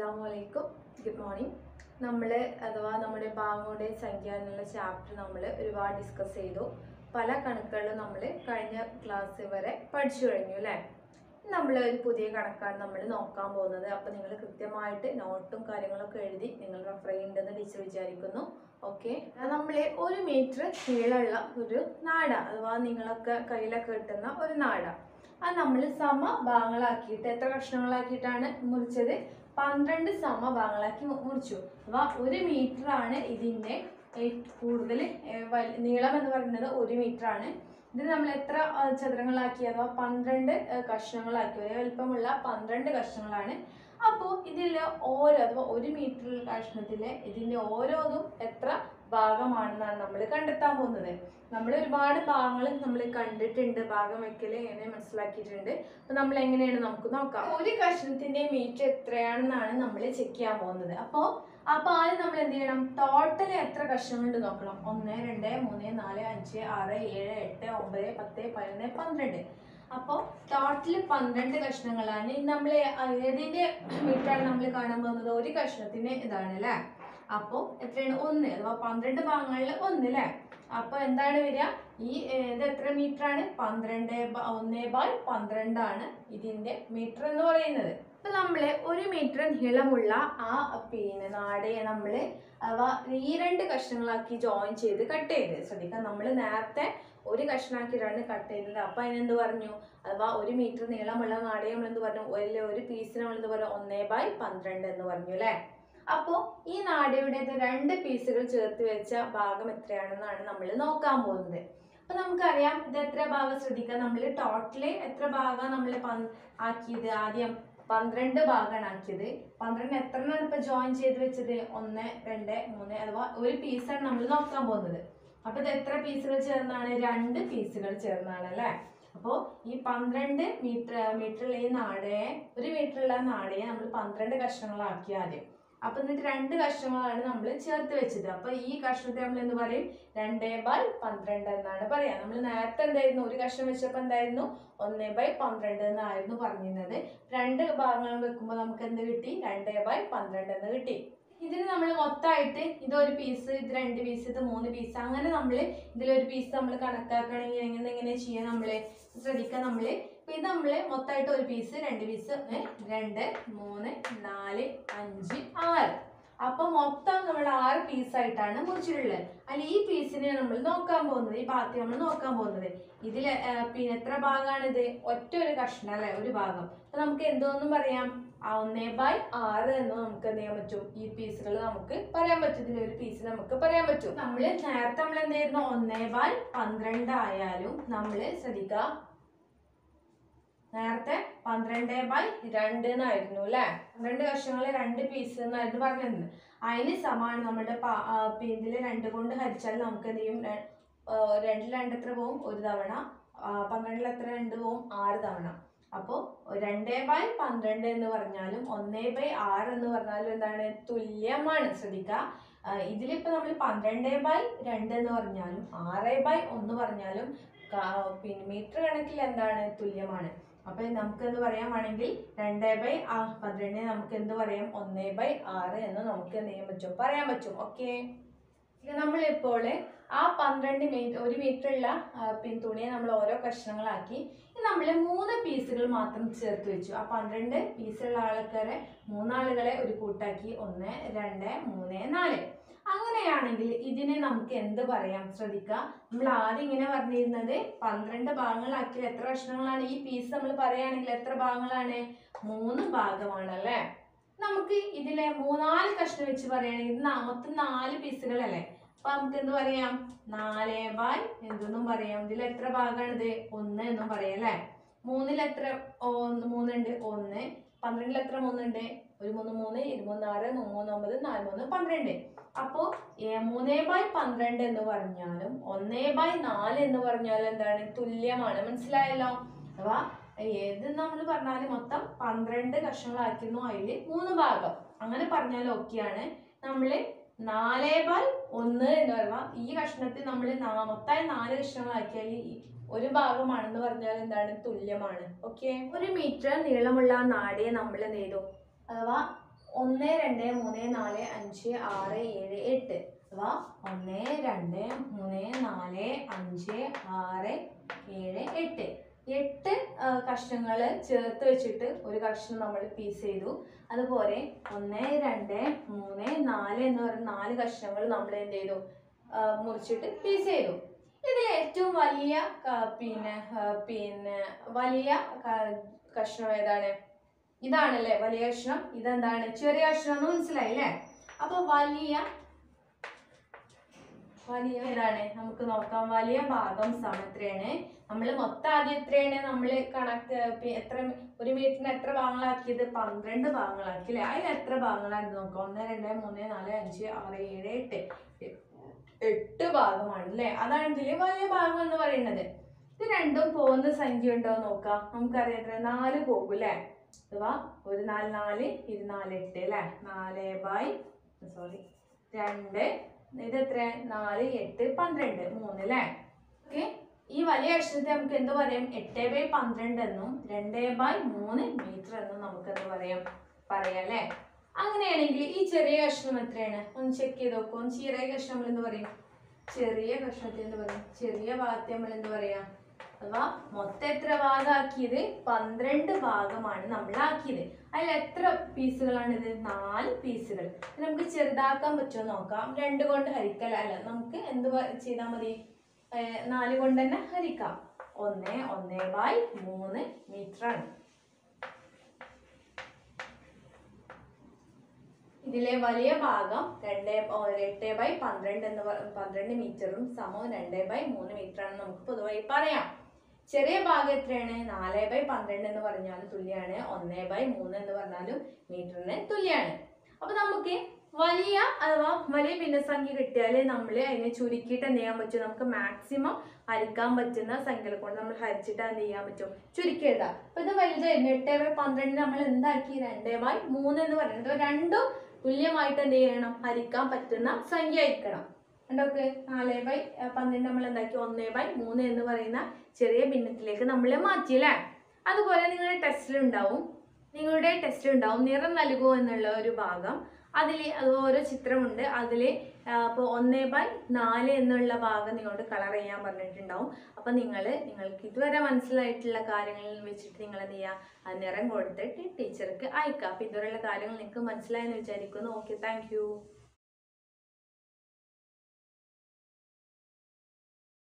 അസ്സാം വലൈക്കും good morning നമ്മൾ അഥവാ നമ്മുടെ ഭാഗങ്ങളുടെ സംഖ്യ എന്നുള്ള ചാപ്റ്റർ നമ്മൾ ഒരുപാട് ഡിസ്കസ് ചെയ്തു പല കണക്കുകളും നമ്മൾ കഴിഞ്ഞ ക്ലാസ് വരെ പഠിച്ചു കഴിഞ്ഞു അല്ലേ നമ്മൾ ഒരു പുതിയ കണക്കാണ് നമ്മൾ നോക്കാൻ പോകുന്നത് അപ്പോൾ നിങ്ങൾ കൃത്യമായിട്ട് നോട്ടും കാര്യങ്ങളൊക്കെ എഴുതി നിങ്ങൾ റെഫർ ചെയ്യുന്നുണ്ടെന്ന് ടീച്ചർ വിചാരിക്കുന്നു ഓക്കെ നമ്മൾ ഒരു മീറ്റർ നീളമുള്ള ഒരു നാട അഥവാ നിങ്ങളൊക്കെ കയ്യിലൊക്കെ കിട്ടുന്ന ഒരു നാട അത് നമ്മൾ സമ ഭാഗങ്ങളാക്കിയിട്ട് എത്ര കഷ്ണങ്ങളാക്കിയിട്ടാണ് മുറിച്ചത് പന്ത്രണ്ട് സമ ഭാഗങ്ങളാക്കി മു- മുറിച്ചു അഥവാ ഒരു മീറ്റർ ആണ് ഇതിൻ്റെ കൂടുതൽ നീളം എന്ന് പറയുന്നത് ഒരു മീറ്റർ ആണ് ഇത് നമ്മൾ എത്ര ആ, ചതുരങ്ങളാക്കി അഥവാ പന്ത്രണ്ട് ആ, കഷ്ണങ്ങളാക്കി ഒരേ വലുപ്പമുള്ള പന്ത്രണ്ട് കഷ്ണങ്ങളാണ് അപ്പോൾ ഇതിൽ ഓരോ അഥവാ ഒരു മീറ്റർ കഷ്ണത്തിലെ ഇതിൻ്റെ ഓരോന്നും എത്ര ഭാഗമാണെന്നാണ് നമ്മൾ കണ്ടെത്താൻ പോകുന്നത് നമ്മൾ ഒരുപാട് ഭാഗങ്ങൾ നമ്മൾ കണ്ടിട്ടുണ്ട് ഭാഗം വെക്കൽ എങ്ങനെ മനസ്സിലാക്കിയിട്ടുണ്ട് അപ്പൊ നമ്മൾ എങ്ങനെയാണ് നമുക്ക് നോക്കാം ഒരു കഷ്ണത്തിന്റെ മീറ്റർ എത്രയാണെന്നാണ് നമ്മൾ ചെക്ക് ചെയ്യാൻ പോകുന്നത് അപ്പോൾ അപ്പൊ ആദ്യം നമ്മൾ എന്ത് ചെയ്യണം ടോട്ടൽ എത്ര കഷ്ണങ്ങളുണ്ട് നോക്കണം ഒന്ന് രണ്ട് മൂന്ന് നാല് അഞ്ച് ആറ് ഏഴ് എട്ട് ഒമ്പത് പത്ത് പതിനൊന്ന് പന്ത്രണ്ട് അപ്പോൾ ടോട്ടൽ പന്ത്രണ്ട് കഷ്ണങ്ങളാണ് നമ്മൾ ഏതിന്റെ മീറ്ററാണ് നമ്മൾ കാണാൻ പോകുന്നത് ഒരു കഷ്ണത്തിന് ഇതാണ് അല്ലേ അപ്പോൾ എത്രയാണ് ഒന്ന് അഥവാ പന്ത്രണ്ട് ഭാഗങ്ങളിൽ ഒന്ന് അല്ലേ അപ്പൊ എന്താണ് വരിക ഈ ഏർ, ഇത് എത്ര മീറ്റർ ആണ് പന്ത്രണ്ട് ബ- ഒന്ന് ബൈ പന്ത്രണ്ടാണ് ഇതിന്റെ മീറ്റർ എന്ന് പറയുന്നത് അപ്പൊ നമ്മള് ഒരു മീറ്റർ നീളമുള്ള ആ പിന്നെ നാടയെ നമ്മള് അഥവാ ഈ രണ്ട് കഷ്ണങ്ങളാക്കി ജോയിൻ ചെയ്ത് കട്ട് ചെയ്ത് ശ്രദ്ധിക്കാം നമ്മൾ നേരത്തെ ഒരു കഷ്ണാക്കിയിട്ടാണ് കട്ട് ചെയ്തത് അപ്പൊ അതിനെന്ത് പറഞ്ഞു അഥവാ ഒരു മീറ്റർ നീളമുള്ള നാടയെ നമ്മൾ എന്ത് പറഞ്ഞു ഒരു ഒരു പീസിന് നമ്മൾ എന്ത് പറഞ്ഞു ഒന്നേ ബൈ പന്ത്രണ്ട് എന്ന് പറഞ്ഞു അല്ലേ അപ്പോൾ ഈ നാടയുടെ രണ്ട് പീസുകൾ ചേർത്ത് വെച്ച ഭാഗം എത്രയാണെന്നാണ് നമ്മൾ നോക്കാൻ പോകുന്നത് അപ്പൊ നമുക്കറിയാം ഇത് എത്ര ഭാഗം ശ്രദ്ധിക്കാം നമ്മൾ ടോട്ടല് എത്ര ഭാഗം നമ്മൾ ആക്കിയത് ആദ്യം പന്ത്രണ്ട് ഭാഗമാണ് ആക്കിയത് പന്ത്രണ്ട് എത്ര എണ്ണമാണ് ഇപ്പൊ ജോയിൻ ചെയ്ത് വെച്ചത് ഒന്ന് രണ്ട് മൂന്ന് അഥവാ ഒരു പീസാണ് നമ്മൾ നോക്കാൻ പോകുന്നത് അപ്പൊ ഇത് എത്ര പീസുകൾ ചേർന്നാണ് രണ്ട് പീസുകൾ ചേർന്നാണ് അല്ലേ അപ്പോൾ ഈ പന്ത്രണ്ട് മീറ്റർ മീറ്ററുള്ള ഈ നാടയെ ഒരു മീറ്ററുള്ള നാടയെ നമ്മൾ പന്ത്രണ്ട് കഷ്ണങ്ങളാക്കി ആദ്യം അപ്പൊ എന്നിട്ട് രണ്ട് കഷ്ണങ്ങളാണ് നമ്മൾ ചേർത്ത് വെച്ചത് അപ്പൊ ഈ കഷ്ണത്തെ നമ്മൾ എന്ത് പറയും രണ്ടേ ബൈ പന്ത്രണ്ട് എന്നാണ് പറയാ നമ്മൾ നേരത്തെ എന്തായിരുന്നു ഒരു കഷ്ണം വെച്ചപ്പോൾ എന്തായിരുന്നു ഒന്നേ ബൈ പന്ത്രണ്ട് എന്നായിരുന്നു പറഞ്ഞിരുന്നത് രണ്ട് ഭാഗങ്ങൾ വെക്കുമ്പോൾ നമുക്ക് എന്ത് കിട്ടി രണ്ടേ ബൈ പന്ത്രണ്ട് എന്ന് കിട്ടി ഇതിന് നമ്മൾ മൊത്തമായിട്ട് ഇതൊരു പീസ് ഇത് രണ്ട് പീസ് ഇത് മൂന്ന് പീസ് അങ്ങനെ നമ്മൾ ഇതിലൊരു പീസ് നമ്മൾ കണക്കാക്കണമെങ്കിൽ എങ്ങനെ എങ്ങനെ ചെയ്യാൻ നമ്മൾ ശ്രദ്ധിക്കുക നമ്മൾ ഇപ്പൊ ഇത് നമ്മൾ മൊത്തമായിട്ട് ഒരു പീസ് രണ്ട് പീസ് ഒന്ന് രണ്ട് മൂന്ന് നാല് അഞ്ച് ആറ് അപ്പൊ മൊത്തം നമ്മൾ ആറ് പീസായിട്ടാണ് മുറിച്ചിട്ടുള്ളത് അല്ല ഈ പീസിനെ നമ്മൾ നോക്കാൻ പോകുന്നത് ഈ ഭാഗത്ത് നമ്മൾ നോക്കാൻ പോകുന്നത് ഇതിൽ പിന്നെ എത്ര ഭാഗമാണിത് ഒറ്റ ഒരു കഷ്ണം അല്ലെ ഒരു ഭാഗം അപ്പൊ നമുക്ക് എന്തോന്നും പറയാം ആ ഒന്നേ ബൈ ആറ് എന്ന് നമുക്ക് എന്ത് ചെയ്യാൻ പറ്റും ഈ പീസുകൾ നമുക്ക് പറയാൻ പറ്റും ഇതിൽ ഒരു പീസ് നമുക്ക് പറയാൻ പറ്റും നമ്മൾ നേരത്തെ നമ്മൾ എന്തായിരുന്നു ഒന്നേ ബൈ പന്ത്രണ്ട് ആയാലും നമ്മൾ ശ്രദ്ധിക്കുക നേരത്തെ പന്ത്രണ്ട് ബൈ രണ്ട് എന്നായിരുന്നു അല്ലെ പന്ത്രണ്ട് കഷ്ണങ്ങൾ രണ്ട് പീസ് എന്നായിരുന്നു പറഞ്ഞിരുന്നത് അതിന് സമാണ് നമ്മുടെ പാ- ആ, പിന്നെ ഇതില് രണ്ട് കൊണ്ട് ഹരിച്ചാൽ നമുക്ക് എന്ത് ചെയ്യും ര- ആ, രണ്ടിൽ രണ്ട് എത്ര പോവും ഒരു തവണ ആ, പന്ത്രണ്ടിൽ എത്ര രണ്ട് പോവും ആറ് തവണ അപ്പോൾ രണ്ടേ ബൈ പന്ത്രണ്ട് എന്ന് പറഞ്ഞാലും ഒന്നേ ബൈ ആറ് എന്ന് പറഞ്ഞാലും എന്താണ് തുല്യമാണ് ശ്രദ്ധിക്കുക ആ, ഇതിലിപ്പോ നമ്മൾ പന്ത്രണ്ട് ബൈ രണ്ട് എന്ന് പറഞ്ഞാലും ആറ് ബൈ ഒന്ന് പറഞ്ഞാലും ക- പിന്നെ മീറ്റർ കണക്കിൽ എന്താണ് തുല്യമാണ് അപ്പൊ നമുക്ക് എന്ത് പറയാൻ വേണമെങ്കിൽ രണ്ടേ ബൈ ആ പന്ത്രണ്ടിനെ നമുക്ക് എന്ത് പറയാം ഒന്നേ ബൈ ആറ് എന്ന് നമുക്ക് എന്ത് ചെയ്യാൻ പറ്റും പറയാൻ പറ്റും ഓക്കെ നമ്മളിപ്പോൾ ആ പന്ത്രണ്ട് മീറ്റർ ഒരു മീറ്ററുള്ള പിന്നെ തുണിയെ നമ്മൾ ഓരോ കഷ്ണങ്ങളാക്കി നമ്മൾ മൂന്ന് പീസുകൾ മാത്രം ചേർത്ത് വെച്ചു ആ പന്ത്രണ്ട് പീസുള്ള ആൾക്കാരെ മൂന്നാളുകളെ ഒരു കൂട്ടാക്കി ഒന്ന് രണ്ട് മൂന്ന് നാല് അങ്ങനെയാണെങ്കിൽ ഇതിനെ നമുക്ക് എന്ത് പറയാം ശ്രദ്ധിക്കുക നമ്മൾ ആദ്യം ഇങ്ങനെ പറഞ്ഞിരുന്നത് പന്ത്രണ്ട് ഭാഗങ്ങളാക്കി എത്ര കഷ്ണങ്ങളാണ് ഈ പീസ് നമ്മൾ പറയുകയാണെങ്കിൽ എത്ര ഭാഗങ്ങളാണ് മൂന്ന് ഭാഗമാണ് അല്ലേ നമുക്ക് ഇതിലെ മൂന്നാല് കഷ്ണം വെച്ച് പറയുകയാണെങ്കിൽ ഇത് നാ- മൊത്തം നാല് പീസുകളല്ലേ അപ്പൊ നമുക്ക് എന്ത് പറയാം നാല് ബൈ എന്തെന്നും പറയാം ഇതിൽ എത്ര ഭാഗമാണിത് ഒന്ന് എന്നും പറയാം അല്ലേ മൂന്നിൽ എത്ര ഒന്ന് മൂന്നുണ്ട് ഒന്ന് പന്ത്രണ്ടിൽ എത്ര മൂന്നുണ്ട് ഒരു മൂന്ന് മൂന്ന് ഇരുമൂന്ന് ആറ് മൂന്ന് മൂന്ന് ഒമ്പത് നാല് മൂന്ന് പന്ത്രണ്ട് അപ്പോ ഏ, മൂന്നേ ബൈ പന്ത്രണ്ട് എന്ന് പറഞ്ഞാലും ഒന്നേ ബൈ നാല് എന്ന് പറഞ്ഞാലും എന്താണ് തുല്യമാണ് മനസ്സിലായല്ലോ അഥവാ ഏത് നമ്മൾ പറഞ്ഞാലും മൊത്തം പന്ത്രണ്ട് കഷ്ണങ്ങളാക്കുന്നു അതിൽ മൂന്ന് ഭാഗം അങ്ങനെ പറഞ്ഞാലും ഓക്കെയാണ് നമ്മള് നാല് ബൈ ഒന്ന് എന്ന് പറഞ്ഞാൽ ഈ കഷ്ണത്തിൽ നമ്മൾ മൊത്തമായി നാല് കഷ്ണങ്ങളാക്കിയാൽ ഈ ഒരു ഭാഗമാണെന്ന് പറഞ്ഞാൽ എന്താണ് തുല്യമാണ് ഓക്കെ ഒരു മീറ്റർ നീളമുള്ള ആ നാടയെ നമ്മൾ എന്ത് ചെയ്തു അഥവാ ഒന്ന് രണ്ട് മൂന്ന് നാല് അഞ്ച് ആറ് ഏഴ് എട്ട് അഥവാ ഒന്ന് രണ്ട് മൂന്ന് നാല് അഞ്ച് ആറ് ഏഴ് എട്ട് എട്ട് കഷ്ണങ്ങൾ ചേർത്ത് വെച്ചിട്ട് ഒരു കഷ്ണം നമ്മൾ പീസ് ചെയ്തു അതുപോലെ ഒന്ന് രണ്ട് മൂന്ന് നാല് എന്ന് പറയുന്ന നാല് കഷ്ണങ്ങൾ നമ്മൾ എന്ത് ചെയ്തു ആ, മുറിച്ചിട്ട് പീസ് ചെയ്തു ഇതിൽ ഏറ്റവും വലിയ ക- പിന്നെ ആ, പിന്നെ വലിയ ക- കഷ്ണം ഏതാണ് ഇതാണല്ലേ വലിയ കഷ്ണം ഇതെന്താണ് ചെറിയ കഷ്ണം എന്ന് മനസ്സിലായി അല്ലേ അപ്പൊ വലിയ വലിയ ഏതാണ് നമുക്ക് നോക്കാം വലിയ ഭാഗം സമം എത്രയാണ് നമ്മൾ മൊത്തം ആദ്യം എത്രയാണ് നമ്മൾ കണക്ക് പി- എത്ര ഒരു മീറ്ററിന് എത്ര ഭാഗങ്ങളാക്കിയത് പന്ത്രണ്ട് ഭാഗങ്ങളാക്കി അല്ലേ അതിൽ എത്ര ഭാഗങ്ങളാണ് നോക്കാം ഒന്ന് രണ്ട് മൂന്ന് നാല് അഞ്ച് ആറ് ഏഴ് എട്ട് എട്ട് ഭാഗമാണ് അല്ലേ അതാണ് ഇതില് വലിയ ഭാഗം എന്ന് പറയുന്നത് ഇത് രണ്ടും പോകുന്ന സംഖ്യ ഉണ്ടോ എന്ന് നോക്കാം നമുക്കറിയാം എത്ര നാല് പോകും അല്ലേ അഥവാ ഒരു നാല് നാല് ഇത് നാല് എട്ട് അല്ലേ നാല് ബൈ സോറി രണ്ട് ഇത് എത്ര നാല് എട്ട് പന്ത്രണ്ട് മൂന്ന് അല്ലേ ഓക്കെ ഈ വലിയ അക്ഷരത്തെ നമുക്ക് എന്ത് പറയാം എട്ട് ബൈ പന്ത്രണ്ട് എന്നും രണ്ട് ബൈ മൂന്ന് മീറ്റർ എന്നും നമുക്ക് എന്ത് പറയാം പറയാം അല്ലേ അങ്ങനെയാണെങ്കിൽ ഈ ചെറിയ കഷ്ണം എത്രയാണ് ഒന്ന് ചെക്ക് ചെയ്ത് നോക്കൂ ഒന്ന് ചെറിയ കഷ്ണം നമ്മൾ എന്ത് പറയും ചെറിയ കഷ്ണത്തെ എന്ത് പറയും ചെറിയ ഭാഗത്തെ നമ്മൾ എന്ത് പറയാം അഥവാ മൊത്തം എത്ര ഭാഗമാക്കിയത് പന്ത്രണ്ട് ഭാഗമാണ് നമ്മൾ ആക്കിയത് അതിൽ എത്ര പീസുകളാണ് ഇത് നാല് പീസുകൾ ഇത് നമുക്ക് ചെറുതാക്കാൻ പറ്റുമോ നോക്കാം രണ്ട് കൊണ്ട് ഹരിക്കല അല്ല നമുക്ക് എന്ത് ചെയ്താൽ മതി ഏർ നാല് കൊണ്ട് തന്നെ ഹരിക്കാം ഒന്ന് ഒന്ന് ബൈ മൂന്ന് മീറ്റർ ആണ് ഇതിലെ വലിയ ഭാഗം രണ്ട് ഓ, എട്ട് ബൈ പന്ത്രണ്ട് എന്ന് പറ- പന്ത്രണ്ട് മീറ്ററും സമം രണ്ട് ബൈ മൂന്ന് മീറ്റർ ആണ് നമുക്ക് പൊതുവായി പറയാം ചെറിയ ഭാഗം എത്രയാണ് നാല് ബൈ പന്ത്രണ്ട് എന്ന് പറഞ്ഞാലും തുല്യമാണ് ഒന്ന് ബൈ മൂന്ന് എന്ന് പറഞ്ഞാലും മീറ്ററിന് തുല്യമാണ് അപ്പൊ നമുക്ക് വലിയ അഥവാ വലിയ ഭിന്നസംഖ്യ കിട്ടിയാൽ നമ്മൾ അതിനെ ചുരുക്കിയിട്ട് എന്ത് ചെയ്യാൻ പറ്റും നമുക്ക് മാക്സിമം ഹരിക്കാൻ പറ്റുന്ന സംഖ്യകളെ കൊണ്ട് നമ്മൾ ഹരിച്ചിട്ട് എന്ത് ചെയ്യാൻ പറ്റും ചുരുക്കി എഴുതാം അപ്പൊ ഇത് വലുതായിരുന്നു എട്ട് ബൈ പന്ത്രണ്ട് നമ്മൾ എന്താക്കി രണ്ട് ബൈ മൂന്ന് എന്ന് പറയുന്നത് അപ്പൊ രണ്ടും തുല്യമായിട്ട് എന്ത് ചെയ്യണം ഹരിക്കാൻ പറ്റുന്ന സംഖ്യ ആയിരിക്കണം കണ്ടോക്ക് നാല് ബൈ അഹ് പന്ത്രണ്ട് നമ്മൾ എന്താക്കി ഒന്ന് ബൈ മൂന്ന് എന്ന് പറയുന്ന ചെറിയ ഭിന്നത്തിലേക്ക് നമ്മൾ മാറ്റി അല്ലേ അതുപോലെ നിങ്ങളുടെ ടെസ്റ്റിലുണ്ടാവും നിങ്ങളുടെ ടെസ്റ്റിലുണ്ടാവും നിറം നൽകുമോ എന്നുള്ള ഒരു ഭാഗം അതിൽ അത് ഓരോ ചിത്രമുണ്ട് അതിൽ അപ്പോൾ ഒന്ന് ബൈ നാല് എന്നുള്ള ഭാഗം നിങ്ങളോട് കളർ ചെയ്യാൻ പറഞ്ഞിട്ടുണ്ടാവും അപ്പോൾ നിങ്ങൾ നിങ്ങൾക്ക് ഇതുവരെ മനസ്സിലായിട്ടുള്ള കാര്യങ്ങളിൽ വെച്ചിട്ട് നിങ്ങൾ എന്ത് ചെയ്യുക ആ നിറം കൊടുത്തിട്ട് ടീച്ചർക്ക് അയക്കുക അപ്പോൾ ഇതുവരെയുള്ള കാര്യങ്ങൾ നിങ്ങൾക്ക് മനസ്സിലായെന്ന് വിചാരിക്കുന്നു ഓക്കെ താങ്ക്